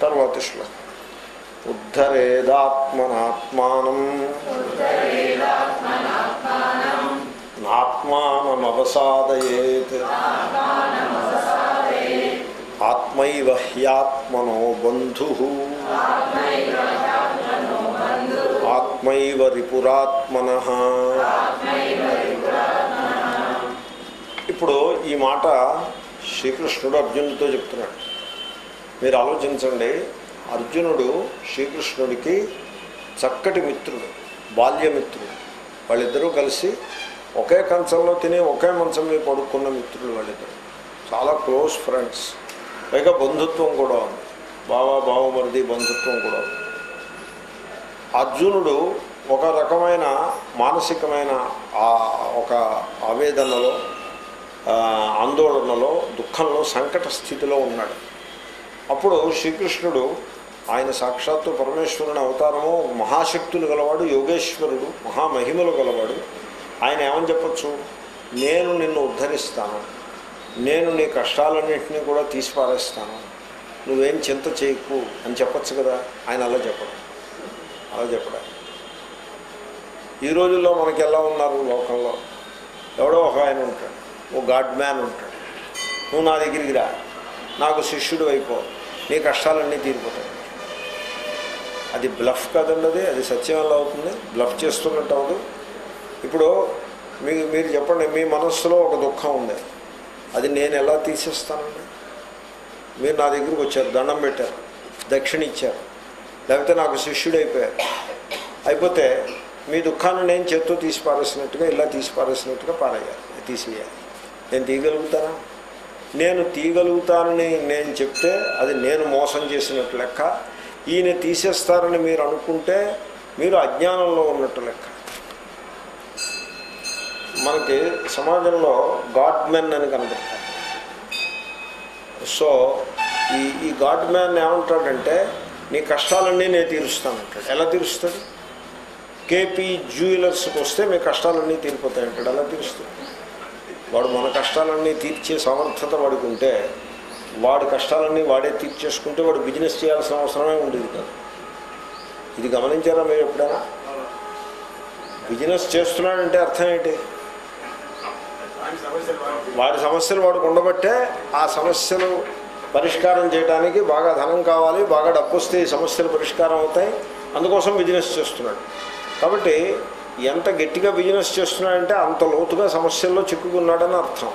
తర్వాత శ్లోకం ఉద్ధరేదాత్మనాత్మానం నాత్మానమవసాదయేత్ ఆత్మైవ హ్యాత్మనో బంధు ఆత్మైవ రిపురాత్మన ఇప్పుడు ఈ మాట శ్రీకృష్ణుడు అర్జునుడితో చెప్తున్నాడు మీరు ఆలోచించండి అర్జునుడు శ్రీకృష్ణుడికి చక్కటి మిత్రుడు బాల్యమిత్రుడు వాళ్ళిద్దరూ కలిసి ఒకే కంచంలో తిని ఒకే మంచం మీద పడుకున్న మిత్రులు వాళ్ళిద్దరు చాలా క్లోజ్ ఫ్రెండ్స్ పైగా బంధుత్వం కూడా ఉంది బావా బావమరిది బంధుత్వం కూడా ఉంది అర్జునుడు ఒక రకమైన మానసికమైన ఆ ఒక ఆవేదనలో ఆ, ఆందోళనలో దుఃఖంలో సంకట స్థితిలో ఉన్నాడు అప్పుడు శ్రీకృష్ణుడు ఆయన సాక్షాత్తు పరమేశ్వరుని అవతారము మహాశక్తులు గలవాడు యోగేశ్వరుడు మహామహిమలు గలవాడు ఆయన ఏమని చెప్పచ్చు నేను నిన్ను ఉద్ధరిస్తాను నేను నీ కష్టాలన్నింటినీ కూడా తీసి పారేస్తాను నువ్వేం చింత చేయకు అని చెప్పచ్చు కదా ఆయన అలా చెప్పడం అలా చెప్పడం ఈ రోజుల్లో మనకి ఎలా ఉన్నారు లోకంలో ఎవడో ఒక ఆయన ఉంటాడు ఓ గాడ్ మ్యాన్ ఉంటాడు నువ్వు నా దగ్గరికి రా నాకు శిష్యుడు అయిపో నీ కష్టాలన్నీ తీరిపోతాయి అది బ్లఫ్ కదండి అది అది సత్యం ఎలా అవుతుంది బ్లఫ్ చేస్తున్నట్టు అవ్వదు ఇప్పుడు మీ మీరు చెప్పండి మీ మనస్సులో ఒక దుఃఖం ఉంది అది నేను ఎలా తీసేస్తానండి మీరు నా దగ్గరికి వచ్చారు దండం పెట్టారు దక్షిణ ఇచ్చారు లేకపోతే నాకు శిష్యుడు అయిపోయారు అయిపోతే మీ దుఃఖాన్ని నేను చేత్తో తీసి పారేసినట్టుగా ఇలా తీసి పారేసినట్టుగా పారేయాలి తీసేయాలి నేను తీయగలుగుతానా నేను తీయగలుగుతానని నేను చెప్తే అది నేను మోసం చేసినట్టు లెక్క ఈయన తీసేస్తారని మీరు అనుకుంటే మీరు అజ్ఞానంలో ఉన్నట్టు లెక్క మనకి సమాజంలో గాడ్ మెన్ అని కనబడతారు సో ఈ ఈ గాడ్ మ్యాన్ ఏమంటాడంటే నీ కష్టాలన్నీ నేను తీరుస్తానంటాడు ఎలా తీరుస్తాడు కేపీ జ్యువెలర్స్కి వస్తే మీ కష్టాలన్నీ తీరిపోతాయి అంటాడు ఎలా తీరుస్తాడు వాడు మన కష్టాలన్నీ తీర్చే సమర్థత వాడికి ఉంటే వాడి కష్టాలన్నీ వాడే తీర్చేసుకుంటే వాడు బిజినెస్ చేయాల్సిన అవసరమే ఉండేది కాదు ఇది గమనించారా మీరు ఎప్పుడైనా బిజినెస్ చేస్తున్నాడంటే అర్థం ఏంటి వాడి సమస్యలు వాడికి ఉండబట్టే ఆ సమస్యలు పరిష్కారం చేయడానికి బాగా ధనం కావాలి బాగా డబ్బు వస్తే ఈ సమస్యలు పరిష్కారం అవుతాయి అందుకోసం బిజినెస్ చేస్తున్నాడు కాబట్టి ఎంత గట్టిగా బిజినెస్ చేస్తున్నాడంటే అంత లోతుగా సమస్యల్లో చిక్కుకున్నాడని అర్థం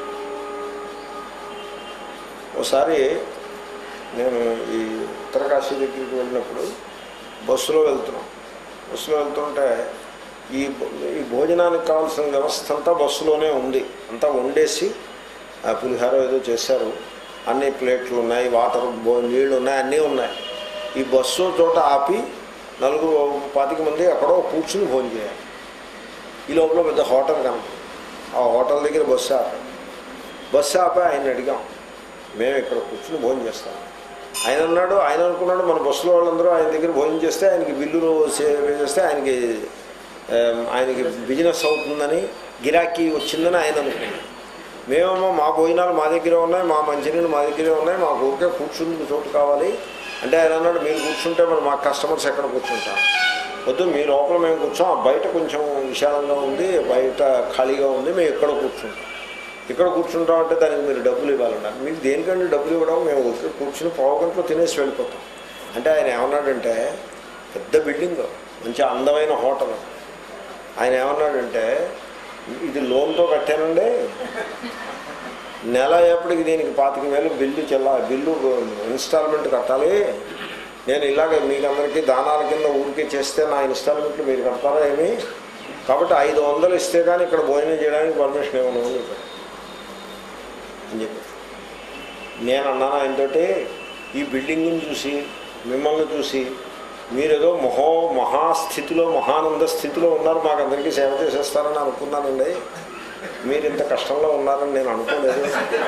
ఒకసారి నేను ఈ ఉత్తరకాశీ దగ్గరికి వెళ్ళినప్పుడు బస్సులో వెళ్తున్నాం బస్సులో వెళ్తుంటే ఈ భో- ఈ భోజనానికి కావాల్సిన వ్యవస్థ అంతా బస్సులోనే ఉంది అంతా వండేసి ఆ పులిహార ఏదో చేశారు అన్ని ప్లేట్లు ఉన్నాయి వాటర్ బో నీళ్లు ఉన్నాయి అన్నీ ఉన్నాయి ఈ బస్సు చోట ఆపి నలుగురు పాతిక మంది ఎక్కడో కూర్చుని భోజనం చేయాలి ఈ లోపల పెద్ద హోటల్ కనపడింది ఆ హోటల్ దగ్గర బస్సు ఆపాడు బస్సు ఆపి ఆయన అడిగాం మేము ఇక్కడ కూర్చుని భోజనం చేస్తాం ఆయన అన్నాడు ఆయన అనుకున్నాడు మన బస్సులో వాళ్ళందరూ ఆయన దగ్గర భోజనం చేస్తే ఆయనకి బిల్లులు చే- చేస్తే ఆయనకి ఆ, ఆయనకి బిజినెస్ అవుతుందని గిరాకీ వచ్చిందని ఆయన అనుకున్నాడు మేమేమో మా భోజనాలు మా దగ్గరే ఉన్నాయి మా మంచినీళ్ళు మా దగ్గరే ఉన్నాయి మా ఊరికే కూర్చుందుకు చోటు కావాలి అంటే ఆయన అన్నాడు మీరు కూర్చుంటే మరి మా కస్టమర్స్ ఎక్కడ కూర్చుంటాం వద్దు మీ లోపల మేము కూర్చోం ఆ బయట కొంచెం విశాలంగా ఉంది బయట ఖాళీగా ఉంది మేము ఇక్కడ కూర్చుంటాం ఇక్కడ కూర్చుంటాం అంటే దానికి మీరు డబ్బులు ఇవ్వాలన్నారు మీకు దేనికంటే డబ్బులు ఇవ్వడం మేము ఊరికే కూర్చుని పావు గంటలో తినేసి వెళ్ళిపోతాం అంటే ఆయన ఏమన్నాడంటే పెద్ద బిల్డింగ్ మంచి అందమైన హోటల్ ఆయన ఏమన్నాడంటే ఇది లోన్తో కట్టానండి నెల అయ్యేప్పటికి దీనికి పాతిక వేలు బిల్లు చెల్ల బిల్లు ఇన్స్టాల్మెంట్ కట్టాలి నేను ఇలాగ మీకు అందరికీ దానాల కింద ఊరికే చేస్తే నా ఇన్స్టాల్మెంట్లు మీరు కడతారా ఏమి కాబట్టి ఐదు వందలు ఇస్తే కానీ ఇక్కడ భోజనం చేయడానికి పర్మిషన్ ఇవ్వను అని చెప్పాడు అని చెప్పి నేను అన్నాను ఆయనతోటి ఈ బిల్డింగ్ని చూసి మిమ్మల్ని చూసి మీరేదో మహో మహాస్థితిలో మహానంద స్థితిలో ఉన్నారు మాకు అందరికీ సేవ చేసేస్తారని అనుకున్నానండి మీరు ఇంత కష్టంలో ఉన్నారని నేను అనుకోలేదు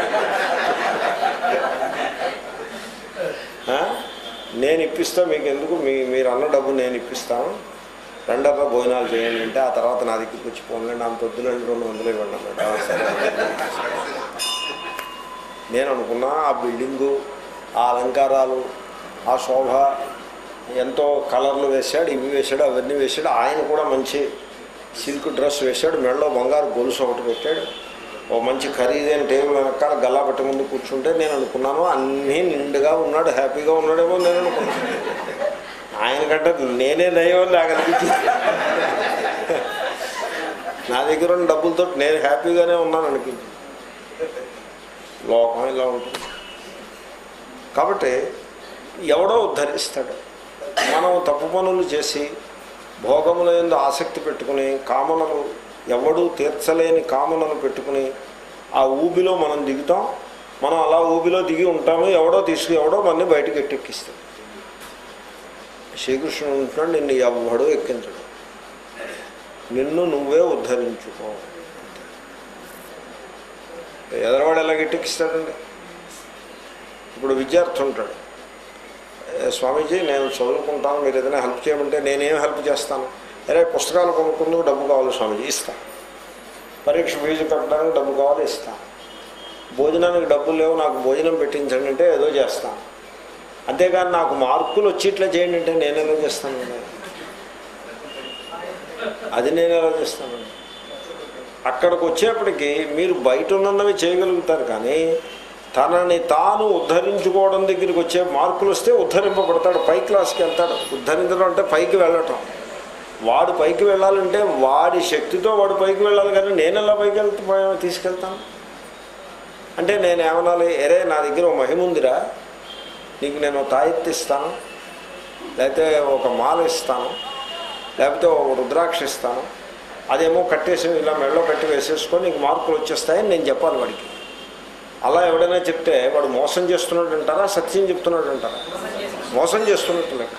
ఆ? నేను ఇప్పిస్తా మీకు ఎందుకు మీ మీరు అన్న డబ్బు నేను ఇప్పిస్తాను రెండవ భోజనాలు చేయండి అంటే ఆ తర్వాత నా దగ్గరికి వచ్చి పోన్లేండి అంత వద్దులేండి రెండు వందలు ఇవ్వండి అన్నాడు "ఆ, సరే నేను అనుకున్నా ఆ బిల్డింగు ఆ అలంకారాలు ఆ శోభ ఎంతో కలర్లు వేశాడు ఇవి వేశాడు అవన్నీ వేశాడు ఆయన కూడా మంచి సిల్క్ డ్రెస్ వేశాడు మెడలో బంగారు గొలుసు ఒకటి పెట్టాడు ఓ మంచి ఖరీదైన టేబుల్ వెనకాల గల్లా పట్టి ముందు కూర్చుంటే నేను అనుకున్నాను అన్నీ నిండుగా ఉన్నాడు హ్యాపీగా ఉన్నాడేమో నేను అనుకున్నాను ఆయన కంటే నేనే నయం నాకు అనిపించింది నా దగ్గర ఉన్న డబ్బులతో నేను హ్యాపీగానే ఉన్నాను అనిపించింది లోకం ఇలా ఉంటుంది కాబట్టి ఎవడో ఉద్ధరిస్తాడు మనం తప్పు పనులు చేసి భోగముల ఎందు ఆసక్తి పెట్టుకుని కామనలు ఎవడూ తీర్చలేని కామనలు పెట్టుకుని ఆ ఊబిలో మనం దిగుతాం మనం అలా ఊబిలో దిగి ఉంటాము ఎవడో తీసుకు ఎవడో మనని బయటకు ఎట్టెక్కిస్తాడు శ్రీకృష్ణుడు ఉంటున్నాడు నిన్ను ఎవ్వడూ ఎక్కించడు నిన్ను నువ్వే ఉద్ధరించుకో ఎదరవాడు ఎలా గట్టెక్కిస్తాడండి ఇప్పుడు విద్యార్థి ఉంటాడు "ఏ, స్వామీజీ నేను చదువుకుంటాను మీరు ఏదైనా హెల్ప్ చేయమంటే నేనేం హెల్ప్ చేస్తాను అరే పుస్తకాలు కొనుక్కుందుకు డబ్బు కావాలి స్వామీజీ ఇస్తాను పరీక్ష ఫీజు కట్టడానికి డబ్బు కావాలి ఇస్తాను భోజనానికి డబ్బులు లేవు నాకు భోజనం పెట్టించండి అంటే ఏదో చేస్తాను అంతేగాని నాకు మార్కులు వచ్చి ఇట్లా చేయండి అంటే నేను ఎలా చేస్తానండి అది నేను ఎలా చేస్తానండి అక్కడికి వచ్చేప్పటికి మీరు బయట ఉన్నవి చేయగలుగుతారు కానీ తనని తాను ఉద్ధరించుకోవడం దగ్గరికి వచ్చే మార్కులు వస్తే ఉద్ధరింపబడతాడు పై క్లాస్కి వెళ్తాడు ఉద్ధరించడం అంటే పైకి వెళ్ళటం వాడు పైకి వెళ్ళాలంటే వాడి శక్తితో వాడు పైకి వెళ్ళాలి కానీ నేను ఎలా పైకి వెళ్తా తీసుకెళ్తాను అంటే నేను ఏమనాలి ఎరే నా దగ్గర ఓ మహిమ ఉందిరా నీకు నేను తాయెత్తి ఇస్తాను లేకపోతే ఒక మాల ఇస్తాను లేకపోతే ఒక రుద్రాక్ష ఇస్తాను అదేమో కట్టేసి ఇలా మెడలో కట్టి వేసేసుకొని నీకు మార్కులు వచ్చేస్తాయని నేను చెప్పాలి వాడికి అలా ఎవడైనా చెప్తే వాడు మోసం చేస్తున్నాడు అంటారా సత్యం చెప్తున్నాడు అంటారా మోసం చేస్తున్నట్టు లెక్క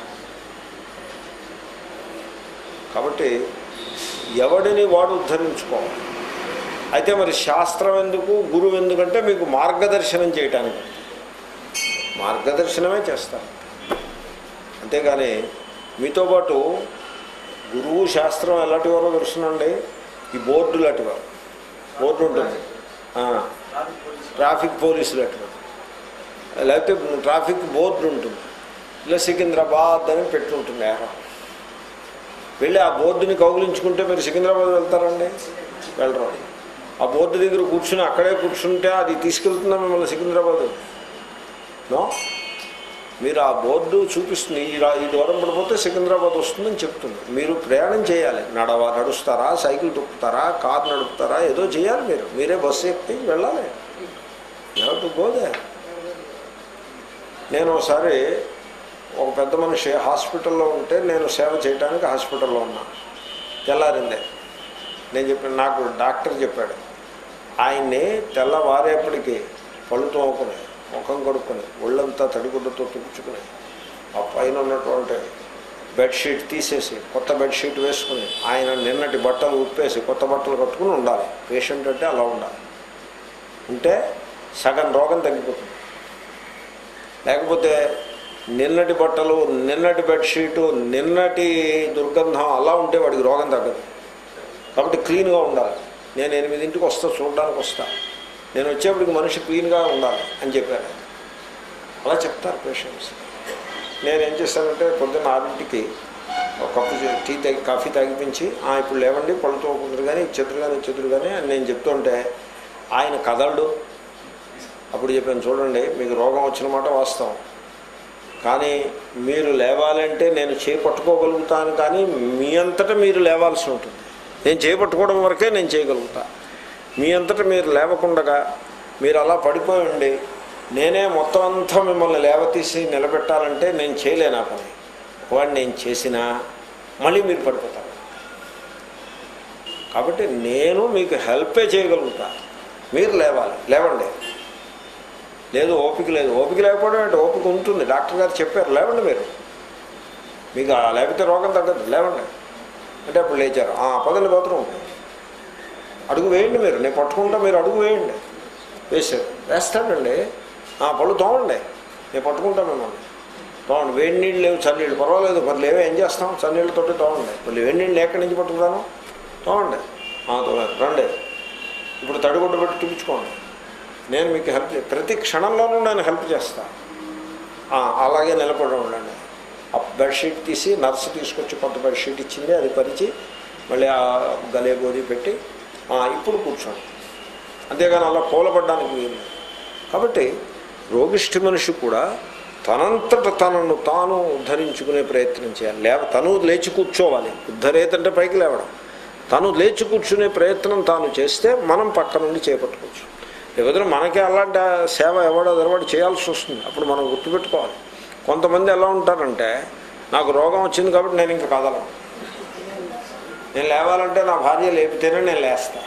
కాబట్టి ఎవడిని వాడు ఉద్ధరించుకోవాలి అయితే మరి శాస్త్రం ఎందుకు గురువు ఎందుకంటే మీకు మార్గదర్శనం చేయటానికి మార్గదర్శనమే చేస్తారు అంతేగాని మీతో పాటు గురువు శాస్త్రం ఎలాంటి వారో తెలుసునండి ఈ బోర్డు లాంటి వారు బోర్డు ఉంటుంది ఆ, ట్రాఫిక్ పోలీసులు అట్లా లేకపోతే ట్రాఫిక్ బోర్డు ఉంటుంది ఇలా సికింద్రాబాద్ అని పెట్టుంటుంది ఏరో వెళ్ళి ఆ బోర్డుని కౌగులించుకుంటే మీరు సికింద్రాబాద్ వెళ్తారండి వెళ్ళరు ఆ బోర్డు దగ్గర కూర్చుని అక్కడే కూర్చుంటే అది తీసుకెళ్తుందా మిమ్మల్ని సికింద్రాబాద్ నో మీరు ఆ బోర్డు చూపిస్తుంది ఈ రా- ఈ దూరం పడిపోతే సికింద్రాబాద్ వస్తుందని చెప్తుంది మీరు ప్రయాణం చేయాలి నడవ నడుస్తారా సైకిల్ తొక్కుతారా కారు నడుపుతారా ఏదో చేయాలి మీరు మీరే బస్సు ఎక్కి వెళ్ళాలి టు గోదే నేను ఒకసారి ఒక పెద్ద మనిషి హాస్పిటల్లో ఉంటే నేను సేవ చేయడానికి హాస్పిటల్లో ఉన్నా తెల్లారిందే నేను చెప్పాను నాకు డాక్టర్ చెప్పాడు ఆయన్ని తెల్లవారేపటికి పళ్ళు తోముకుని ముఖం కడుక్కొని ఒళ్ళంతా తడిగుడ్డతో తుడుచుకుని ఆ పైన ఉన్నటువంటి బెడ్షీట్ తీసేసి కొత్త బెడ్షీట్ వేసుకుని ఆయన నిన్నటి బట్టలు ఉప్పేసి కొత్త బట్టలు కట్టుకుని ఉండాలి పేషెంట్ అంటే అలా ఉండాలి ఉంటే సగం రోగం తగ్గిపోతుంది లేకపోతే నిన్నటి బట్టలు నిన్నటి బెడ్షీటు నిన్నటి దుర్గంధం అలా ఉంటే వాడికి రోగం తగ్గదు కాబట్టి క్లీన్గా ఉండాలి నేను ఎనిమిదింటికి వస్తా చూడడానికి వస్తా నేను వచ్చేప్పటికి మనిషి క్లీన్గా ఉండాలి అని చెప్పారు ఆయన. అలా చెప్తారు పేషెంట్స్ నేను ఏం చేస్తానంటే పొద్దున్న ఆరింటికి ఒక కప్పు చే- టీ తాగి కాఫీ తాగిపించి "ఆ, ఇప్పుడు లేవండి పళ్ళుతో కొందరు కానీ ఇచ్చేద్దరు కానీ ఇచ్చేద్దరు కానీ అని నేను చెప్తుంటే ఆయన కదలడు అప్పుడు చెప్పాను చూడండి మీకు రోగం వచ్చిన మాట వాస్తవం కానీ మీరు లేవాలంటే నేను చేయి పట్టుకోగలుగుతాను కానీ మీ అంతటా మీరు లేవాల్సి ఉంటుంది నేను చేయి పట్టుకోవడం వరకే నేను చేయగలుగుతా మీ అంతటా మీరు లేవకుండగా మీరు అలా పడిపోయి ఉండి నేనే మొత్తం అంతా మిమ్మల్ని లేవతీసి నిలబెట్టాలంటే నేను చేయలేను ఆ పని వాడిని నేను చేసినా మళ్ళీ మీరు పడిపోతారు కాబట్టి నేను మీకు హెల్పే చేయగలుగుతా మీరు లేవాలి లేవండి లేదు ఓపిక లేదు ఓపిక లేకపోవడం అంటే ఓపిక ఉంటుంది డాక్టర్ గారు చెప్పారు లేవండి మీరు మీకు ఆ లేకపోతే రోగం తగ్గదు లేవండి అంటే అప్పుడు లేచారు "ఆ, పదండి బాత్రూమ్ అడుగు వేయండి మీరు నేను పట్టుకుంటా మీరు అడుగు వేయండి వేసారు వేస్తానండి "ఆ, పళ్ళు తోమండి నేను పట్టుకుంటా మిమ్మల్ని తోమండి వేడి నీళ్ళు లేవు చన్నీళ్ళు పర్వాలేదు మరి లేవే ఏం చేస్తాం చన్నీళ్ళతోటి తోమండి మళ్ళీ వేడి నీళ్ళు ఎక్కడి నుంచి పట్టుకున్నాను తోమండి "ఆ, తోమారు రండి ఇప్పుడు తడిగుడ్డ పెట్టి చూపించుకోండి నేను మీకు హెల్ప్ చే- ప్రతి క్షణంలోనూ నేను హెల్ప్ చేస్తాను ఆ, అలాగే నిలబడి ఉండండి ఆ బెడ్షీట్ తీసి నర్సు తీసుకొచ్చి కొత్త బెడ్షీట్ ఇచ్చింది అది పరిచి మళ్ళీ ఆ గలే గోది పెట్టి "ఆ, ఇప్పుడు కూర్చోండి అంతేగాని అలా కూలబడ్డానికి వీలు లేదు. కాబట్టి రోగిష్ఠి మనిషి కూడా తనంతట తనను తాను ఉద్ధరించుకునే ప్రయత్నం చేయాలి లేవ తను లేచి కూర్చోవాలి ఉద్ధరేతంటే పైకి లేవడం తను లేచి కూర్చునే ప్రయత్నం తాను చేస్తే మనం పక్క నుండి చేపట్టుకోవచ్చు లేకపోతే మనకి అలాంటి సేవ ఎవడో ఎదరవాడు చేయాల్సి వస్తుంది అప్పుడు మనం గుర్తుపెట్టుకోవాలి కొంతమంది ఎలా ఉంటారంటే నాకు రోగం వచ్చింది కాబట్టి నేను ఇంకా కదలను నేను లేవాలంటే నా భార్య లేపితేనే నేను లేస్తాను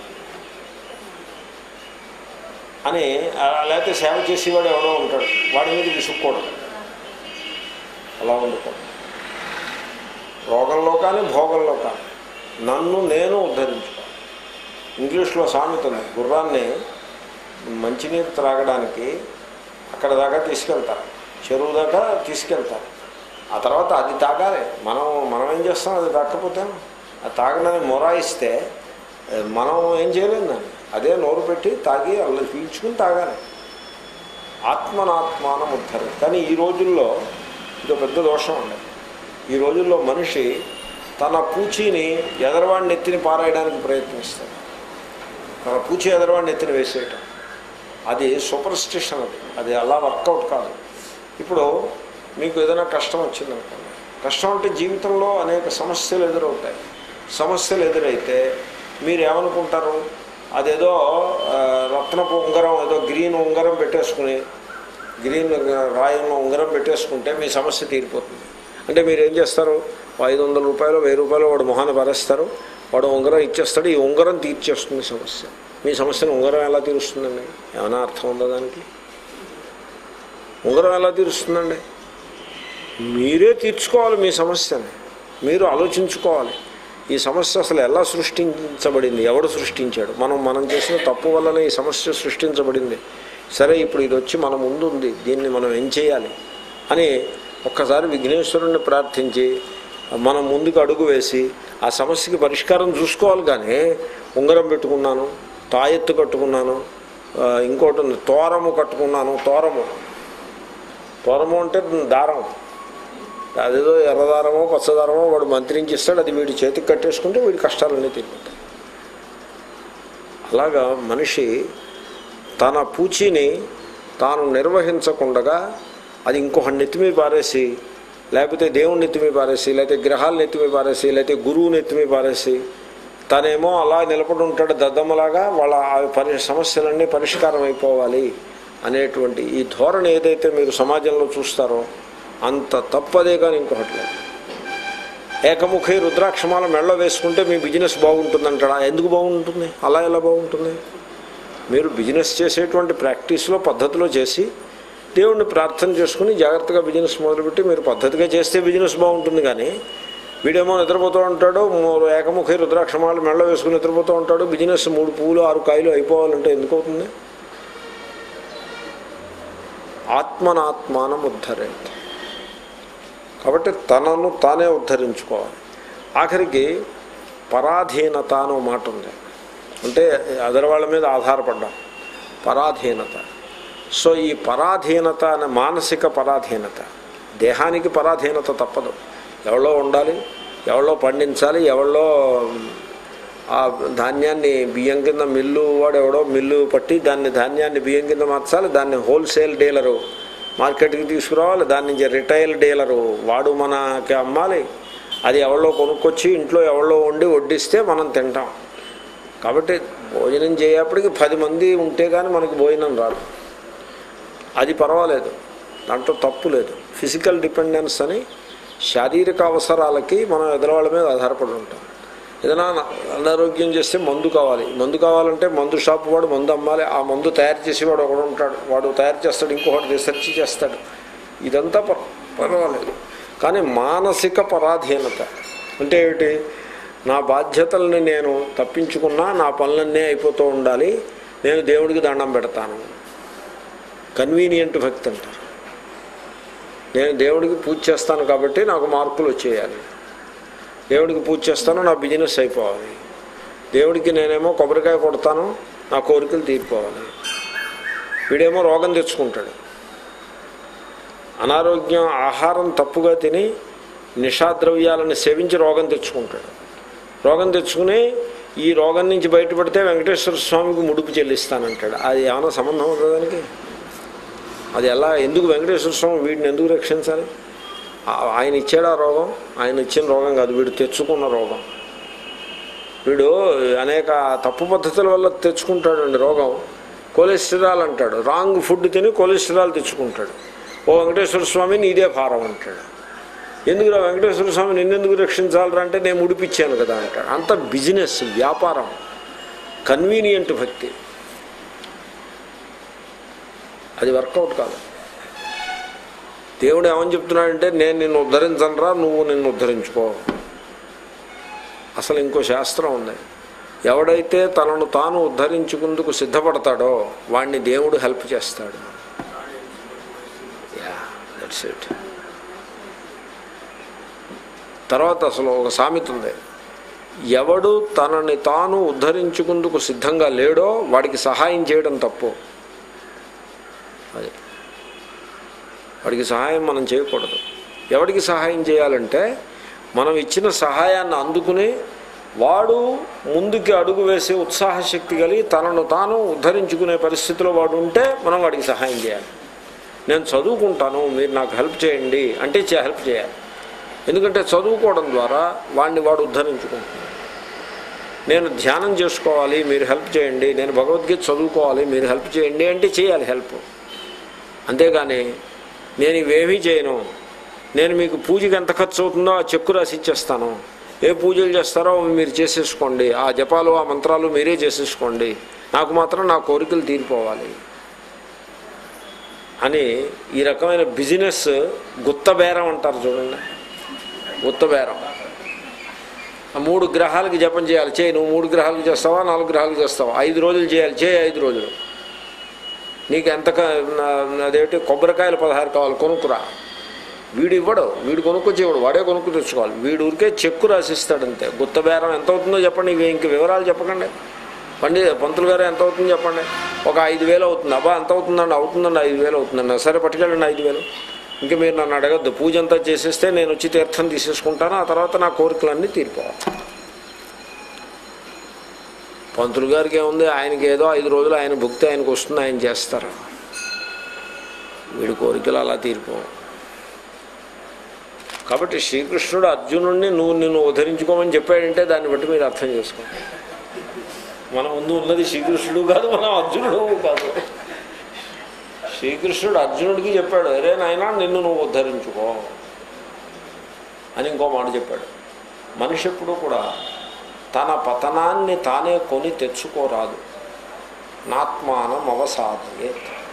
అని అలా లేకపోతే సేవ చేసేవాడు ఎవడో ఉంటాడు వాడి మీద విసుక్కోవడం అలా వండుకోవడం రోగంలో కానీ భోగంలో కానీ నన్ను నేను ఉద్ధరించుకోవాలి ఇంగ్లీష్లో సామెత ఉంది గుర్రాన్ని మంచినీరు త్రాగడానికి అక్కడ దాకా తీసుకెళ్తారు చెరువు దాకా తీసుకెళ్తారు ఆ తర్వాత అది తాగాలి మనం మనం ఏం చేస్తాం అది తాకపోతే అది తాగడానికి మొరాయిస్తే ఏ, మనం ఏం చేయలేము దాన్ని అదే నోరు పెట్టి తాగి అలా పీల్చుకుని తాగాలి ఆత్మనాత్మానం ఉద్ధరి కానీ ఈ రోజుల్లో ఇది ఒక పెద్ద దోషం అండి ఈ రోజుల్లో మనిషి తన పూచీని ఎదరవాడిని ఎత్తిని పారేయడానికి ప్రయత్నిస్తాడు తన పూచి ఎదరవాడిని ఎత్తిని వేసేయటం అది సూపర్ స్టిషన్ అది అది అలా వర్కౌట్ కాదు ఇప్పుడు మీకు ఏదైనా కష్టం వచ్చిందనుకోండి కష్టం అంటే జీవితంలో అనేక సమస్యలు ఎదురవుతాయి సమస్యలు ఎదురైతే మీరు ఏమనుకుంటారు అదేదో ఆ, రత్నపు ఉంగరం ఏదో గ్రీన్ ఉంగరం పెట్టేసుకుని గ్రీన్ రాయంలో ఉంగరం పెట్టేసుకుంటే మీ సమస్య తీరిపోతుంది అంటే మీరు ఏం చేస్తారు ఐదు వందల రూపాయలు వెయ్యి రూపాయలు వాడు మొహాన్ని పరేస్తారు వాడు ఉంగరం ఇచ్చేస్తాడు ఈ ఉంగరం తీర్చేస్తుంది సమస్య మీ సమస్యను ఉంగరం ఎలా తీరుస్తుందండి ఏమైనా అర్థం ఉందా దానికి ఉంగరం ఎలా తీరుస్తుందండి మీరే తీర్చుకోవాలి మీ సమస్యని మీరు ఆలోచించుకోవాలి ఈ సమస్య అసలు ఎలా సృష్టించబడింది ఎవడు సృష్టించాడు మనం మనం చేసిన తప్పు వల్లనే ఈ సమస్య సృష్టించబడింది సరే ఇప్పుడు ఇది వచ్చి మన ముందు ఉంది దీన్ని మనం ఏం చేయాలి అని ఒక్కసారి విఘ్నేశ్వరుణ్ణి ప్రార్థించి మనం ముందుకు అడుగు వేసి ఆ సమస్యకి పరిష్కారం చూసుకోవాలి కానీ ఉంగరం పెట్టుకున్నాను తాయెత్తు కట్టుకున్నాను ఆ, ఇంకోటి ఉంది తోరము కట్టుకున్నాను తోరము తోరము అంటే దారం అదేదో ఎర్రదారమో పచ్చదారమో వాడు మంత్రించి ఇస్తాడు అది వీడి చేతికి కట్టేసుకుంటే వీడి కష్టాలన్నీ తీరిపోతాయి అలాగా మనిషి తన పూచిని తాను నిర్వహించకుండగా అది ఇంకొక నెత్తిమీ పారేసి లేకపోతే దేవుని నెత్తిమీ పారేసి లేకపోతే గ్రహాల నెత్తిమీ పారేసి లేకపోతే గురువు నెత్తిమీ పారేసి తనేమో అలా నిలబడి ఉంటాడు దద్దమ్మలాగా వాళ్ళ ఆ పరి సమస్యలన్నీ పరిష్కారం అయిపోవాలి అనేటువంటి ఈ ధోరణి ఏదైతే మీరు సమాజంలో చూస్తారో అంత తప్పదే కానీ ఇంకొకటి లేదు ఏకముఖి రుద్రాక్షమాల మెళ్ళ వేసుకుంటే మీ బిజినెస్ బాగుంటుందంటాడా ఎందుకు బాగుంటుంది అలా ఎలా బాగుంటుంది మీరు బిజినెస్ చేసేటువంటి ప్రాక్టీస్లో పద్ధతిలో చేసి దేవుణ్ణి ప్రార్థన చేసుకుని జాగ్రత్తగా బిజినెస్ మొదలుపెట్టి మీరు పద్ధతిగా చేస్తే బిజినెస్ బాగుంటుంది కానీ వీడేమో నిద్రపోతూ ఉంటాడు మూ- ఏకముఖి రుద్రాక్షమాలు మెళ్ళ వేసుకుని నిద్రపోతూ ఉంటాడు బిజినెస్ మూడు పూలు ఆరు కాయలు అయిపోవాలంటే ఎందుకు అవుతుంది ఆత్మనాత్మానం ఉద్ధరే కాబట్టి తనను తానే ఉద్ధరించుకోవాలి ఆఖరికి పరాధీనత అని ఒక మాట ఉంది అంటే అదర్ మీద ఆధారపడ్డాం పరాధీనత సో ఈ పరాధీనత అనే మానసిక పరాధీనత దేహానికి పరాధీనత తప్పదు ఎవరో ఉండాలి ఎవరో పండించాలి ఎవరో ఆ ధాన్యాన్ని బియ్యం కింద మిల్లు వాడు ఎవడో మిల్లు పట్టి దాన్ని ధాన్యాన్ని బియ్యం కింద మార్చాలి దాన్ని హోల్సేల్ డీలరు మార్కెట్కి తీసుకురావాలి దాని నుంచి రిటైల్ డీలరు వాడు మనకి అమ్మాలి అది ఎవరో కొనుక్కొచ్చి ఇంట్లో ఎవరో వండి వడ్డిస్తే మనం తింటాం కాబట్టి భోజనం చేయప్పటికి పది మంది ఉంటే కానీ మనకి భోజనం రాదు అది పర్వాలేదు దాంట్లో తప్పు లేదు ఫిజికల్ డిపెండెన్స్ అని శారీరక అవసరాలకి మనం ఎదురవాళ్ళ మీద ఆధారపడి ఉంటాం ఏదైనా అనారోగ్యం చేస్తే మందు కావాలి మందు కావాలంటే మందు షాప్ వాడు మందు అమ్మాలి ఆ మందు తయారు చేసేవాడు ఒకడు ఉంటాడు వాడు తయారు చేస్తాడు ఇంకొకటి రీసెర్చ్ చేస్తాడు ఇదంతా పర్ పర్వాలేదు కానీ మానసిక పరాధీనత అంటే ఏమిటి నా బాధ్యతల్ని నేను తప్పించుకున్నా నా పనులన్నీ అయిపోతూ ఉండాలి నేను దేవుడికి దండం పెడతాను కన్వీనియంట్ భక్తి అంటారు నేను దేవుడికి పూజ చేస్తాను కాబట్టి నాకు మార్కులు వచ్చేయాలి దేవుడికి పూజ చేస్తాను నా బిజినెస్ అయిపోవాలి దేవుడికి నేనేమో కొబ్బరికాయ కొడతాను నా కోరికలు తీరిపోవాలి వీడేమో రోగం తెచ్చుకుంటాడు అనారోగ్యం ఆహారం తప్పుగా తిని నిషాద్రవ్యాలను సేవించి రోగం తెచ్చుకుంటాడు రోగం తెచ్చుకుని ఈ రోగం నుంచి బయటపడితే వెంకటేశ్వర స్వామికి ముడుపు చెల్లిస్తానంటాడు అది ఏమైనా సంబంధం ఉందా దానికి అది ఎలా ఎందుకు వెంకటేశ్వర స్వామి వీడిని ఎందుకు రక్షించాలి ఆ- ఆయన ఇచ్చాడు ఆ రోగం ఆయన ఇచ్చిన రోగం కాదు వీడు తెచ్చుకున్న రోగం వీడు అనేక తప్పు పద్ధతుల వల్ల తెచ్చుకుంటాడండి రోగం కొలెస్ట్రాల్ అంటాడు రాంగ్ ఫుడ్ తిని కొలెస్ట్రాల్ తెచ్చుకుంటాడు ఓ వెంకటేశ్వర స్వామి నీదే భారం అంటాడు ఎందుకురా వెంకటేశ్వర స్వామి నిన్నెందుకు రక్షించాలరా అంటే నేను ముడిపిచ్చాను కదా అంటాడు అంత బిజినెస్ వ్యాపారం కన్వీనియంట్ భక్తి అది వర్కౌట్ కాదు దేవుడు ఏమని చెప్తున్నాడంటే నేను నిన్ను ఉద్ధరించనరా నువ్వు నిన్ను ఉద్ధరించుకో అసలు ఇంకో శాస్త్రం ఉంది ఎవడైతే తనను తాను ఉద్ధరించుకుందుకు సిద్ధపడతాడో వాడిని దేవుడు హెల్ప్ చేస్తాడు యా దట్స్ ఇట్ తర్వాత అసలు ఒక సామెత ఉంది ఎవడు తనని తాను ఉద్ధరించుకుందుకు సిద్ధంగా లేడో వాడికి సహాయం చేయడం తప్పు అది వాడికి సహాయం మనం చేయకూడదు ఎవడికి సహాయం చేయాలంటే మనం ఇచ్చిన సహాయాన్ని అందుకుని వాడు ముందుకి అడుగు వేసే ఉత్సాహశక్తి కలిగి తనను తాను ఉద్ధరించుకునే పరిస్థితిలో వాడు ఉంటే మనం వాడికి సహాయం చేయాలి నేను చదువుకుంటాను మీరు నాకు హెల్ప్ చేయండి అంటే చే- హెల్ప్ చేయాలి ఎందుకంటే చదువుకోవడం ద్వారా వాడిని వాడు ఉద్ధరించుకుంటున్నాడు నేను ధ్యానం చేసుకోవాలి మీరు హెల్ప్ చేయండి నేను భగవద్గీత చదువుకోవాలి మీరు హెల్ప్ చేయండి అంటే చేయాలి హెల్ప్ అంతేగాని నేను ఇవేమీ చేయను నేను మీకు పూజకి ఎంత ఖర్చు అవుతుందో ఆ చెక్కు రాసి ఇచ్చేస్తాను ఏ పూజలు చేస్తారో అవి మీరు చేసేసుకోండి ఆ జపాలు ఆ మంత్రాలు మీరే చేసేసుకోండి నాకు మాత్రం నా కోరికలు తీరిపోవాలి అని ఈ రకమైన బిజినెస్ గుత్త బేరం అంటారు చూడండి గుత్త బేరం ఆ మూడు గ్రహాలకి జపం చేయాలి చేయి నువ్వు మూడు గ్రహాలకు చేస్తావా నాలుగు గ్రహాలకు చేస్తావా ఐదు రోజులు చేయాలి చేయి ఐదు రోజులు నీకు ఎంత క- నా- అదేంటి కొబ్బరికాయలు పదహారు కావాలి కొనుక్కురా వీడు ఇవ్వడు వీడు కొనుక్కొచ్చి ఇవ్వడు వాడే కొనుక్కు తెచ్చుకోవాలి వీడు ఊరికే చెక్కు రాసిస్తాడంతే గుత్త బేరం ఎంత అవుతుందో చెప్పండి ఇవి ఇంక వివరాలు చెప్పకండి పండి పంతులు గారు ఎంత అవుతుందో చెప్పండి ఒక ఐదు వేలు అవుతుంది అబ్బా ఎంత అవుతుందండి అవుతుందండి ఐదు వేలు అవుతుందండి సరే పట్టుకెళ్ళండి ఐదు వేలు ఇంకా మీరు నన్ను అడగద్దు పూజ అంతా చేసేస్తే నేను వచ్చి తీర్థం తీసేసుకుంటాను ఆ తర్వాత నా కోరికలన్నీ తీరిపోవాలి పంతులు గారికి ఏముంది ఆయనకి ఏదో ఐదు రోజులు ఆయన భుక్తి ఆయనకు వస్తుంది ఆయన చేస్తారు వీడి కోరికలు అలా తీరిపోవు కాబట్టి శ్రీకృష్ణుడు అర్జునుడిని నువ్వు నిన్ను ఉద్ధరించుకోమని చెప్పాడంటే దాన్ని బట్టి మీరు అర్థం చేసుకోండి మన ముందు ఉన్నది శ్రీకృష్ణుడు కాదు మనం అర్జునుడు కాదు శ్రీకృష్ణుడు అర్జునుడికి చెప్పాడు అరే నాయనా నిన్ను నువ్వు ఉద్ధరించుకో అని ఇంకో మాట చెప్పాడు మనిషి ఎప్పుడు కూడా తన పతనాన్ని తానే కొని తెచ్చుకోరాదు నాత్మానం అవసాదయే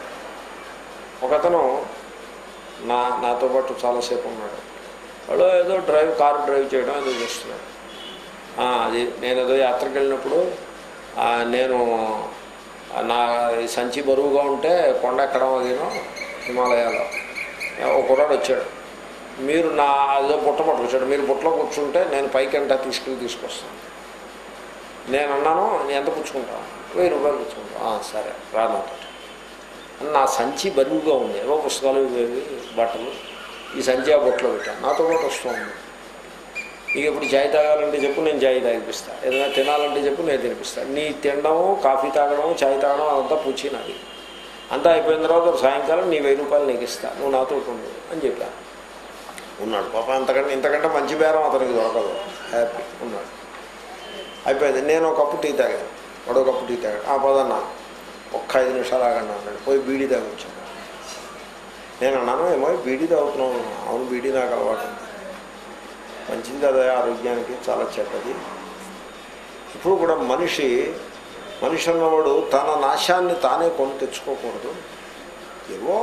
ఒకతను నా నాతో పాటు చాలాసేపు ఉన్నాడు వాడు ఏదో డ్రైవ్ కారు డ్రైవ్ చేయడం ఏదో చేస్తున్నాడు ఆ, అది నేను ఏదో యాత్రకు వెళ్ళినప్పుడు ఆ, నేను ఆ, నా ఈ సంచి బరువుగా ఉంటే కొండ ఎక్కడం అదేనో హిమాలయాలో ఒక కుర్రాడు వచ్చాడు మీరు నా అదో బుట్ట పట్టుకొచ్చాడు మీరు బుట్టలో కూర్చుంటే నేను పైకి అంటా తీసుకెళ్ళి తీసుకొస్తాను నేను అన్నాను "నేను ఎంత పుచ్చుకుంటాను వెయ్యి రూపాయలు పుచ్చుకుంటాను "ఆ, సరే రా నాతో నా సంచి బరువుగా ఉంది ఏవో పుస్తకాలు ఇవేవి బట్టలు ఈ సంచి ఆ బొట్లో పెట్టాను నాతో పాటు వస్తుంది నీకు ఎప్పుడు చాయ్ తాగాలంటే చెప్పు నేను చాయ్ తాగిపిస్తాను ఏదైనా తినాలంటే చెప్పు నేను తినిపిస్తాను నీ తినడము కాఫీ తాగడం చాయ్ తాగడం అదంతా పూచి నాది అంతా అయిపోయిన తర్వాత సాయంకాలం నీ వెయ్యి రూపాయలు నీకు ఇస్తా నువ్వు నాతో ఉండు అని చెప్పాను ఉన్నాడు పాప అంతకంటే ఇంతకంటే మంచి బేరం అతనికి దొరకదు హ్యాపీ ఉన్నాడు అయిపోయింది నేను ఒక కప్పు టీ తాగాను వాడు ఒక కప్పు టీ తాగాడు ఆ పదన్నా ఒక్క ఐదు నిమిషాలు ఆగండి అన్నాడు పోయి బీడీ తాగొచ్చాను నేను అన్నాను ఏమో బీడీ తాగుతున్నావు అవును బీడీ నాకు అలవాటు ఉంది మంచిది కదా ఆరోగ్యానికి చాలా చెడ్డది ఇప్పుడు కూడా మనిషి మనిషి అన్నవాడు తన నాశాన్ని తానే కొని తెచ్చుకోకూడదు ఏవో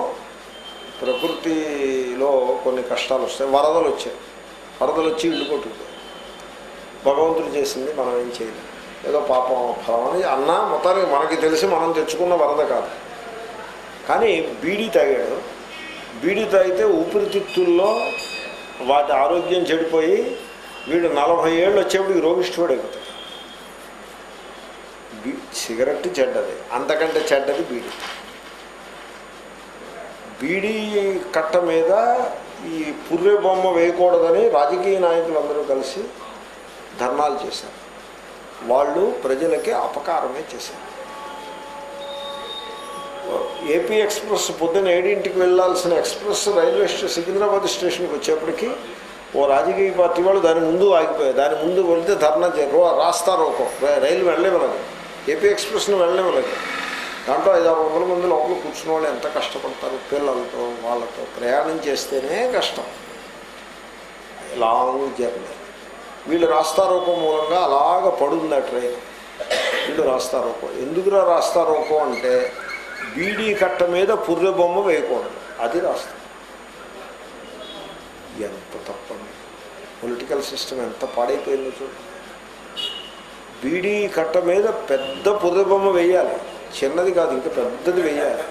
ప్రకృతిలో కొన్ని కష్టాలు వస్తాయి వరదలు వచ్చాయి వరదలు వచ్చి ఇల్లు కొట్టుకుపోయాయి భగవంతుడు చేసింది మనం ఏం చేయలేం ఏదో పాపం ఫలం అని అన్నా మొత్తానికి మనకి తెలిసి మనం తెచ్చుకున్న వరద కాదు కానీ బీడీ తాగాడు బీడీ తాగితే ఊపిరితిత్తుల్లో వాటి ఆరోగ్యం చెడిపోయి వీడు నలభై ఏళ్ళు వచ్చేప్పటికి రోగిష్ఠుడు అయిపోతాడు బీ సిగరెట్ చెడ్డది అంతకంటే చెడ్డది బీడీ బీడీ కట్ట మీద ఈ పుర్రె బొమ్మ వేయకూడదని రాజకీయ నాయకులందరూ కలిసి ధర్నాలు చేశారు వాళ్ళు ప్రజలకి అపకారమే చేశారు ఏపీ ఎక్స్ప్రెస్ పొద్దున్న ఏడింటికి వెళ్ళాల్సిన ఎక్స్ప్రెస్ రైల్వే స్టేషన్ సికింద్రాబాద్ స్టేషన్కి వచ్చేప్పటికి ఓ రాజకీయ పార్టీ వాళ్ళు దాని ముందు ఆగిపోయారు దాని ముందు వెళ్తే ధర్నా చే రో- రాస్తా రోకో ర- రైలు వెళ్ళలేమలేదు ఏపీ ఎక్స్ప్రెస్ని వెళ్ళలేమలేదు దాంట్లో ఐదు ఆరు వందల మంది లోపల కూర్చున్న వాళ్ళు ఎంత కష్టపడతారు పిల్లలతో వాళ్ళతో ప్రయాణం చేస్తేనే కష్టం లాంగ్ జర్నీ వీళ్ళు రాస్తారోకో మూలంగా అలాగ పడుంది ఆ ట్రైన్ వీళ్ళు రాస్తారోకో ఎందుకురా రాస్తారోకో అంటే బీడీ కట్ట మీద పుర్రె బొమ్మ వేయకూడదు అది రాస్తారు ఎంత తప్పండి పొలిటికల్ సిస్టమ్ ఎంత పాడైపోయిందో చూడండి బీడీ కట్ట మీద పెద్ద పుర్రె బొమ్మ వేయాలి చిన్నది కాదు ఇంకా పెద్దది వేయాలి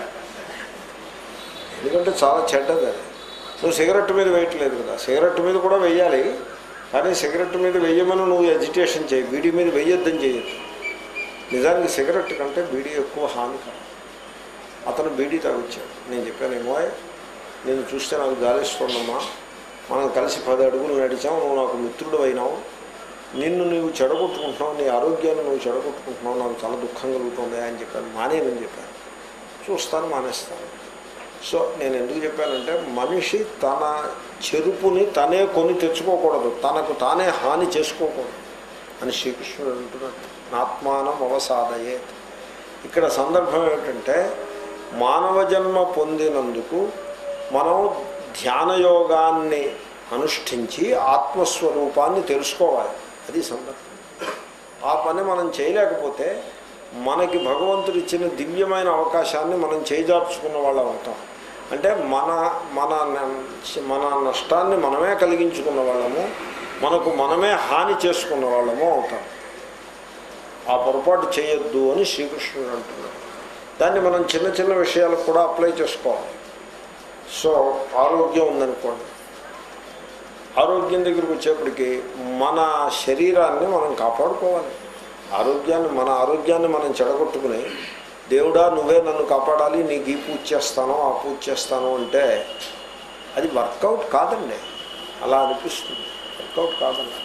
ఎందుకంటే చాలా చెడ్డది అది నువ్వు సిగరెట్ మీద వేయట్లేదు కదా సిగరెట్ మీద కూడా వెయ్యాలి కానీ సిగరెట్ మీద వెయ్యమని నువ్వు ఎజిటేషన్ చేయి బీడీ మీద వెయ్యొద్దని చేయొద్దు నిజానికి సిగరెట్ కంటే బీడీ ఎక్కువ హానికరం అతను బీడీ తాగొచ్చాడు నేను చెప్పానేమో నేను చూస్తే నాకు గాలిస్తుందమ్మా మనం కలిసి పది అడుగులు నడిచావు నువ్వు నాకు మిత్రుడు అయినావు నిన్ను నువ్వు చెడగొట్టుకుంటున్నావు నీ ఆరోగ్యాన్ని నువ్వు చెడగొట్టుకుంటున్నావు నాకు చాలా దుఃఖం కలుగుతుంది అని చెప్పాను మానేనని చెప్పాను చూస్తాను మానేస్తాను సో నేను ఎందుకు చెప్పానంటే మనిషి తన చెరుపుని తనే కొని తెచ్చుకోకూడదు తనకు తానే హాని చేసుకోకూడదు అని శ్రీకృష్ణుడు అంటున్నట్టు నాత్మానం అవసాదయే ఇక్కడ సందర్భం ఏమిటంటే మానవ జన్మ పొందినందుకు మనం ధ్యానయోగాన్ని అనుష్ఠించి ఆత్మస్వరూపాన్ని తెలుసుకోవాలి అది సందర్భం ఆ పని మనం చేయలేకపోతే మనకి భగవంతుడు ఇచ్చిన దివ్యమైన అవకాశాన్ని మనం చేజార్చుకున్న వాళ్ళం అవుతాం అంటే మన మన న- మన నష్టాన్ని మనమే కలిగించుకున్న వాళ్ళము మనకు మనమే హాని చేసుకున్న వాళ్ళము అవుతాం ఆ పొరపాటు చేయొద్దు అని శ్రీకృష్ణుడు అంటున్నాడు దాన్ని మనం చిన్న చిన్న విషయాలకు కూడా అప్లై చేసుకోవాలి సో ఆరోగ్యం ఉందనుకోండి ఆరోగ్యం దగ్గరికి వచ్చేప్పటికి మన శరీరాన్ని మనం కాపాడుకోవాలి ఆరోగ్యాన్ని మన ఆరోగ్యాన్ని మనం చెడగొట్టుకుని దేవుడా నువ్వే నన్ను కాపాడాలి నీకు ఈ పూజ చేస్తాను ఆ పూజ చేస్తాను అంటే అది వర్కౌట్ కాదండి అలా అనిపిస్తుంది వర్కౌట్ కాదండి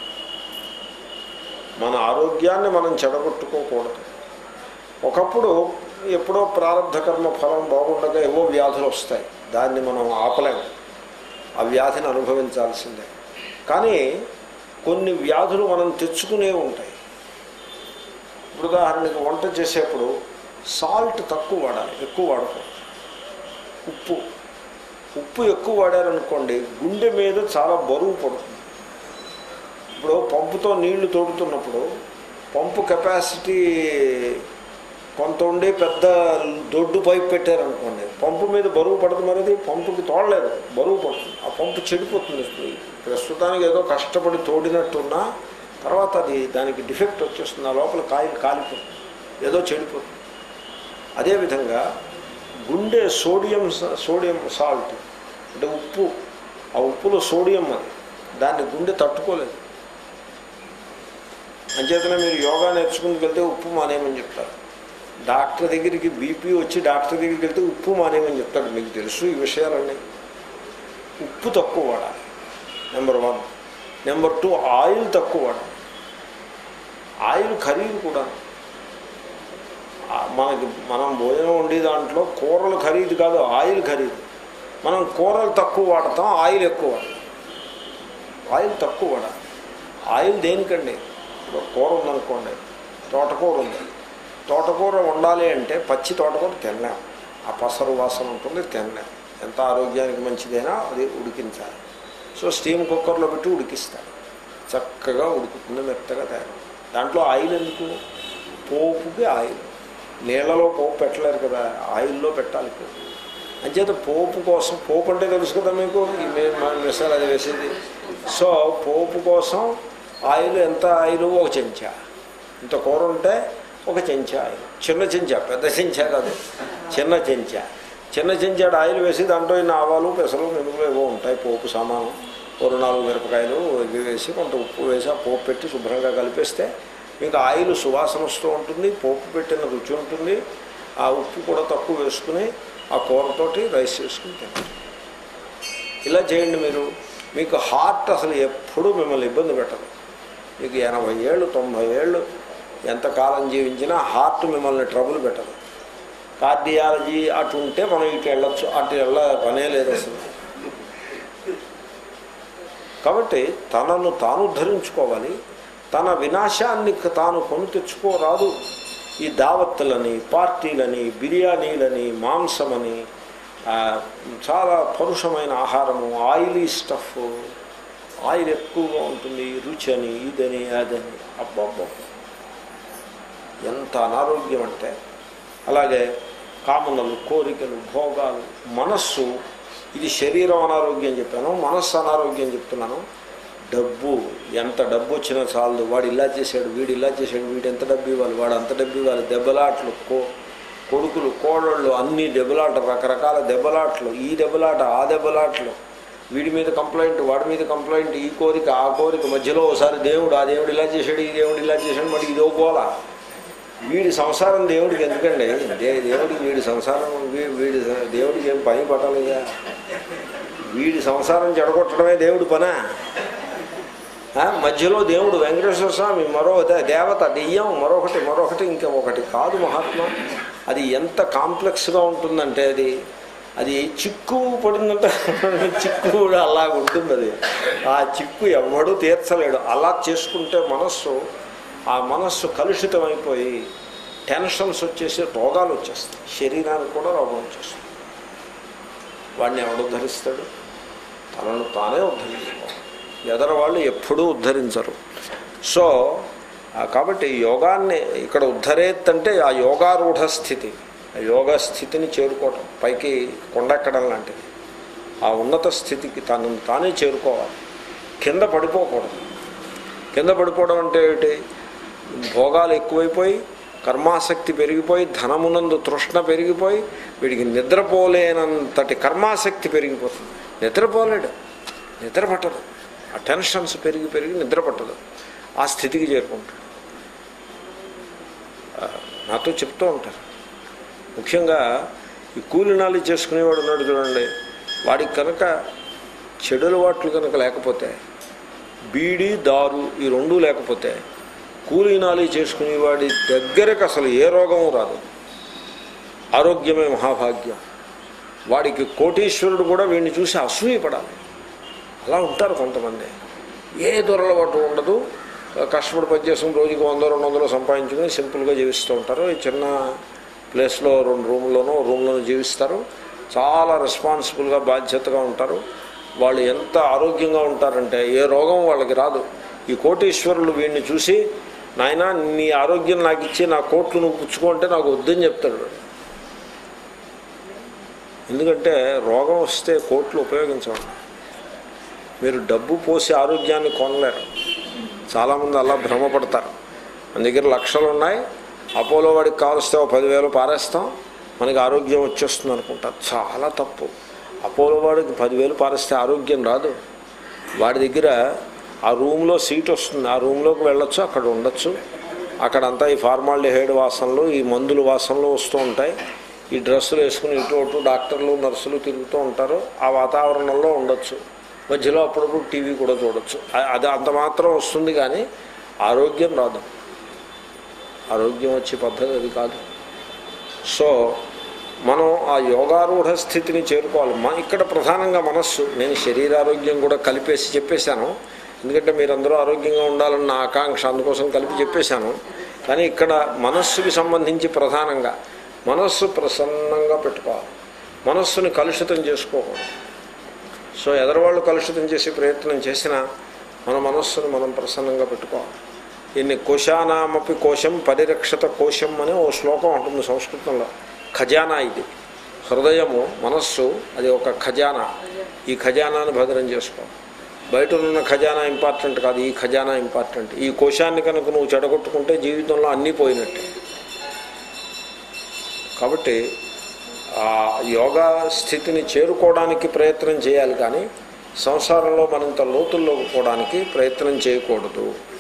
మన ఆరోగ్యాన్ని మనం చెడగొట్టుకోకూడదు ఒకప్పుడు ఎప్పుడో ప్రారంభ కర్మ ఫలం బాగుండగా ఏవో వ్యాధులు వస్తాయి దాన్ని మనం ఆపలేము ఆ వ్యాధిని అనుభవించాల్సిందే కానీ కొన్ని వ్యాధులు మనం తెచ్చుకునే ఉంటాయి ఇప్పుడు ఉదాహరణకి వంట చేసేప్పుడు సాల్ట్ తక్కువ వాడాలి ఎక్కువ వాడకూడదు ఉప్పు ఉప్పు ఎక్కువ వాడారనుకోండి గుండె మీద చాలా బరువు పడుతుంది ఇప్పుడు పంపుతో నీళ్లు తోడుతున్నప్పుడు పంపు కెపాసిటీ కొంత ఉండి పెద్ద దొడ్డు పైపు పెట్టారనుకోండి పంపు మీద బరువు పడదు మరిది పంపుకి తోడలేదు బరువు పడుతుంది ఆ పంపు చెడిపోతుంది ప్రస్తుతానికి ఏదో కష్టపడి తోడినట్టున్నా తర్వాత అది దానికి డిఫెక్ట్ వచ్చేస్తుంది ఆ లోపల కాయలు కాలిపోతుంది ఏదో చెడిపోతుంది అదేవిధంగా గుండె సోడియం స- సోడియం సాల్ట్ అంటే ఉప్పు ఆ ఉప్పులో సోడియం అది దాన్ని గుండె తట్టుకోలేదు అంచేతనే మీరు యోగా నేర్చుకుని వెళ్తే ఉప్పు మానేయమని చెప్తారు డాక్టర్ దగ్గరికి బీపీ వచ్చి డాక్టర్ దగ్గరికి వెళ్తే ఉప్పు మానేయమని చెప్తాడు మీకు తెలుసు ఈ విషయాలన్నీ ఉప్పు తక్కువ వాడాలి number one number two oil తక్కువ వాడాలి ఆయిల్ ఖరీదు కూడా ఆ, మనకి మనం భోజనం వండే దాంట్లో కూరలు ఖరీదు కాదు ఆయిల్ ఖరీదు మనం కూరలు తక్కువ వాడతాం ఆయిల్ ఎక్కువ వాడతాం ఆయిల్ తక్కువ వాడాలి ఆయిల్ దేనికండి ఇప్పుడు కూర ఉందనుకోండి తోటకూర ఉంది తోటకూర వండాలి అంటే పచ్చి తోటకూర తినలేం ఆ పసరు వాసన ఉంటుంది తినలేం ఎంత ఆరోగ్యానికి మంచిదైనా అది ఉడికించాలి సో స్టీమ్ కుక్కర్లో పెట్టి ఉడికిస్తారు చక్కగా ఉడుకుతుంది మెత్తగా తయారు దాంట్లో ఆయిల్ ఎందుకు పోపుకి ఆయిల్ నీళ్ళలో పోపు పెట్టలేరు కదా ఆయిల్లో పెట్టాలి పోపు అంచేత పోపు కోసం పోపు అంటే తెలుసు కదా మీకు ఈ మే- మా మిసాలు అది వేసేది సో పోపు కోసం ఆయిల్ ఎంత ఆయిల్ ఒక చెంచా ఇంత కూర ఉంటే ఒక చెంచా ఆయిల్ చిన్న చెంచా పెద్ద చెంచా కాదు చిన్న చెంచా చిన్న చెంచాడు ఆయిల్ వేసి దాంట్లో ఇన్ని ఆవాలు పెసలు మెనుగులు ఏవో ఉంటాయి పోపు సామాను ఒక నాలుగు మిరపకాయలు ఇవి వేసి కొంత ఉప్పు వేసి ఆ పోపు పెట్టి శుభ్రంగా కలిపేస్తే మీకు ఆయిల్ సువాసన వస్తూ ఉంటుంది పోపు పెట్టిన రుచి ఉంటుంది ఆ ఉప్పు కూడా తక్కువ వేసుకుని ఆ కూరతోటి రైస్ చేసుకుని తినండి ఇలా చేయండి మీరు మీకు హార్ట్ అసలు ఎప్పుడూ మిమ్మల్ని ఇబ్బంది పెట్టదు మీకు ఎనభై ఏళ్ళు తొంభై ఏళ్ళు ఎంతకాలం జీవించినా హార్ట్ మిమ్మల్ని ట్రబుల్ పెట్టదు కార్డియాలజీ అటు ఉంటే మనం ఇటు వెళ్ళొచ్చు అటు వెళ్ళ పనే లేదు అసలు కాబట్టి తనను తాను ఉద్ధరించుకోవాలి తన వినాశాన్ని తాను కొని తెచ్చుకోరాదు ఈ దావత్తులని పార్టీలని బిర్యానీలని మాంసమని ఆ, చాలా పరుషమైన ఆహారము ఆయిలీ స్టఫ్ ఆయిల్ ఎక్కువగా ఉంటుంది రుచి అని ఇదని అదని అబ్బబ్బో ఎంత అనారోగ్యం అంటే అలాగే కామనలు కోరికలు భోగాలు మనస్సు ఇది శరీరం అనారోగ్యం చెప్పాను మనస్సు అనారోగ్యం చెప్తున్నాను డబ్బు ఎంత డబ్బు వచ్చినా చాలదు వాడు ఇలా చేశాడు వీడు ఇలా చేశాడు వీడు ఎంత డబ్బు ఇవ్వాలి వాడు అంత డబ్బు ఇవ్వాలి దెబ్బలాట్లు కో కొడుకులు కోడళ్ళు అన్ని దెబ్బలాట రకరకాల దెబ్బలాట్లు ఈ దెబ్బలాట ఆ దెబ్బలాట్లు వీడి మీద కంప్లైంట్ వాడి మీద కంప్లైంట్ ఈ కోరిక ఆ కోరిక మధ్యలో ఒకసారి దేవుడు ఆ దేవుడు ఇలా చేశాడు ఈ దేవుడు ఇలా చేశాడు మరి ఇదో పోలా వీడి సంసారం దేవుడికి ఎందుకండి దే దేవుడికి వీడి సంసారం వీ- వీడి దేవుడికి ఏం పని పట్టాలిగా వీడి సంసారం చెడగొట్టడమే దేవుడి పనా ఆ, మధ్యలో దేవుడు వెంకటేశ్వర స్వామి మరో దే- దేవత దెయ్యం మరొకటి మరొకటి ఇంకా ఒకటి కాదు మహాత్మా అది ఎంత కాంప్లెక్స్గా ఉంటుందంటే అది అది చిక్కు పడిందంటే చిక్కు కూడా అలాగ ఉంటుంది అది ఆ చిక్కు ఎవడూ తీర్చలేడు అలా చేసుకుంటే మనస్సు ఆ మనస్సు కలుషితమైపోయి టెన్షన్స్ వచ్చేసి రోగాలు వచ్చేస్తాయి శరీరానికి కూడా రోగం వచ్చేస్తుంది వాడిని ఎవడు ఉద్ధరిస్తాడు తనను తానే ఉద్ధరించుకోవాలి ఎదర వాళ్ళు ఎప్పుడూ ఉద్ధరించరు సో ఆ కాబట్టి యోగాన్ని ఇక్కడ ఉద్ధరేత్ అంటే ఆ యోగారూఢ స్థితి ఆ యోగ స్థితిని చేరుకోవటం పైకి కొండెక్కడం లాంటిది ఆ ఉన్నత స్థితికి తనను తానే చేరుకోవాలి కింద పడిపోకూడదు కింద పడిపోవడం అంటే ఏమిటి భోగాలు ఎక్కువైపోయి కర్మాసక్తి పెరిగిపోయి ధనమునందు తృష్ణ పెరిగిపోయి వీడికి నిద్రపోలేనంతటి కర్మాసక్తి పెరిగిపోతుంది నిద్రపోలేడు నిద్ర పట్టదు ఆ టెన్షన్స్ పెరిగి పెరిగి నిద్ర పట్టదు ఆ స్థితికి చేరుకుంటాడు ఆ, నాతో చెప్తూ ఉంటారు ముఖ్యంగా ఈ కూలినాలు చేసుకునేవాడు ఉన్నాడు చూడండి వాడికి కనుక చెడు అలవాట్లు కనుక లేకపోతే బీడి దారు ఈ రెండూ లేకపోతే కూలీనాలి చేసుకునే వాడి దగ్గరకు అసలు ఏ రోగము రాదు ఆరోగ్యమే మహాభాగ్యం వాడికి కోటీశ్వరుడు కూడా వీడిని చూసి అసూయపడాలి అలా ఉంటారు కొంతమంది ఏ దొరలవాటు ఉండదు కష్టపడి పనిచేసుకుని రోజుకి వంద రెండు వందలు సంపాదించుకుని సింపుల్గా జీవిస్తూ ఉంటారు ఈ చిన్న ప్లేస్లో రెండు రూమ్లోనో రూమ్లోనో జీవిస్తారు చాలా రెస్పాన్సిబుల్గా బాధ్యతగా ఉంటారు వాళ్ళు ఎంత ఆరోగ్యంగా ఉంటారంటే ఏ రోగం వాళ్ళకి రాదు ఈ కోటీశ్వరులు వీడిని చూసి నాయన నీ ఆరోగ్యం నాకు ఇచ్చి నా కోట్లు నువ్వు పుచ్చుకుంటే నాకు వద్దని చెప్తాడు వాడు. ఎందుకంటే రోగం వస్తే కోట్లు ఉపయోగించండి మీరు డబ్బు పోసి ఆరోగ్యాన్ని కొనలేరు చాలామంది అలా భ్రమపడతారు మన దగ్గర లక్షలు ఉన్నాయి అపోలో వాడికి కావలిస్తే ఒక పదివేలు పారేస్తాం మనకి ఆరోగ్యం వచ్చేస్తుంది అనుకుంటారు చాలా తప్పు అపోలో వాడికి పదివేలు పారేస్తే ఆరోగ్యం రాదు వాడి దగ్గర ఆ రూమ్లో సీట్ వస్తుంది ఆ రూమ్లోకి వెళ్ళొచ్చు అక్కడ ఉండొచ్చు అక్కడంతా ఈ ఫార్మాల్డిహైడ్ వాసనలు ఈ మందుల వాసనలు వస్తూ ఉంటాయి ఈ డ్రెస్సులు వేసుకుని ఇటు అటు డాక్టర్లు నర్సులు తిరుగుతూ ఉంటారు ఆ వాతావరణంలో ఉండొచ్చు మధ్యలో అప్పుడప్పుడు టీవీ కూడా చూడొచ్చు అ- అది అంత మాత్రం వస్తుంది కానీ ఆరోగ్యం రాదు ఆరోగ్యం వచ్చే పద్ధతి అది కాదు సో మనం ఆ యోగారూఢ స్థితిని చేరుకోవాలి మా ఇక్కడ ప్రధానంగా మనస్సు నేను శరీరారోగ్యం కూడా కలిపేసి చెప్పేశాను ఎందుకంటే మీరందరూ ఆరోగ్యంగా ఉండాలన్న నా ఆకాంక్ష అందుకోసం కలిపి చెప్పేశాను కానీ ఇక్కడ మనస్సుకి సంబంధించి ప్రధానంగా మనస్సు ప్రసన్నంగా పెట్టుకోవాలి మనస్సుని కలుషితం చేసుకోకూడదు సో ఎదరవాళ్ళు కలుషితం చేసే ప్రయత్నం చేసినా మన మనస్సును మనం ప్రసన్నంగా పెట్టుకోవాలి దీన్ని కోశానామపి కోశం పరిరక్షత కోశం అనే ఓ శ్లోకం ఉంటుంది సంస్కృతంలో ఖజానా ఇది హృదయము మనస్సు అది ఒక ఖజానా ఈ ఖజానాను భద్రం చేసుకో బయట ఉన్న ఖజానా ఇంపార్టెంట్ కాదు ఈ ఖజానా ఇంపార్టెంట్ ఈ కోశాన్ని కనుక నువ్వు చెడగొట్టుకుంటే జీవితంలో అన్నీ పోయినట్టే కాబట్టి ఆ యోగా స్థితిని చేరుకోవడానికి ప్రయత్నం చేయాలి కానీ సంసారంలో మరింత లోతుల్లోకి పోవడానికి ప్రయత్నం చేయకూడదు